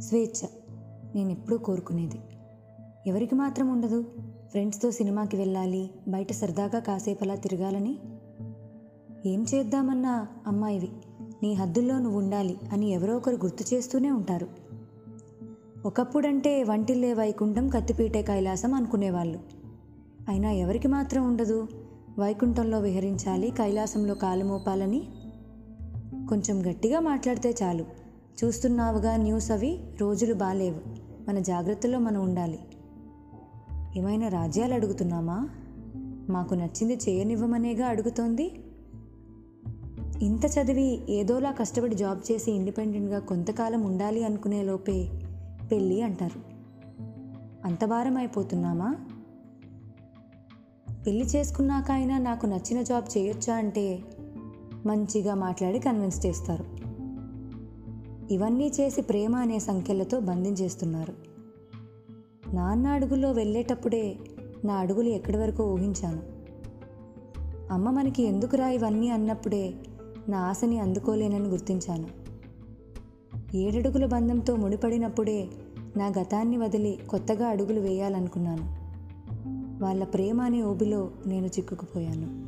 స్వేచ్ఛ నేను ఎప్పుడూ కోరుకునేది ఎవరికి మాత్రం ఉండదు ఫ్రెండ్స్తో సినిమాకి వెళ్ళాలి బయట సరదాగా కాసేపు అలా తిరగాలని ఏం చేద్దామన్నా అమ్మాయివి నీ హద్దుల్లో నువ్వు ఉండాలి అని ఎవరో ఒకరు గుర్తు చేస్తూనే ఉంటారు ఒకప్పుడంటే వంటిల్లే వైకుంఠం కత్తిపీటే కైలాసం అనుకునేవాళ్ళు అయినా ఎవరికి మాత్రం ఉండదు వైకుంఠంలో విహరించాలి కైలాసంలో కాలు మోపాలని కొంచెం గట్టిగా మాట్లాడితే చాలు చూస్తున్నావుగా న్యూస్ అవి రోజులు బాలేవు మన జాగ్రత్తలో మనం ఉండాలి ఏమైనా రాజ్యాలు అడుగుతున్నామా మాకు నచ్చింది చేయనివ్వమనేగా అడుగుతోంది ఇంత చదివి ఏదోలా కష్టపడి జాబ్ చేసి ఇండిపెండెంట్గా కొంతకాలం ఉండాలి అనుకునే లోపే పెళ్ళి అంటారు అంత భారం అయిపోతున్నామా పెళ్లి చేసుకున్నాక అయినా నాకు నచ్చిన జాబ్ చేయొచ్చా అంటే మంచిగా మాట్లాడి కన్విన్స్ చేస్తారు ఇవన్నీ చేసి ప్రేమ అనే సంఖ్యలతో బంధించేస్తున్నారు నాన్న అడుగులో వెళ్ళేటప్పుడే నా అడుగులు ఎక్కడి వరకు ఊహించాను అమ్మ మనకి ఎందుకురా ఇవన్నీ అన్నప్పుడే నా ఆశని అందుకోలేనని గుర్తించాను ఏడడుగుల బంధంతో ముడిపడినప్పుడే నా గతాన్ని వదిలి కొత్తగా అడుగులు వేయాలనుకున్నాను వాళ్ళ ప్రేమ అనే ఊబిలో నేను చిక్కుకుపోయాను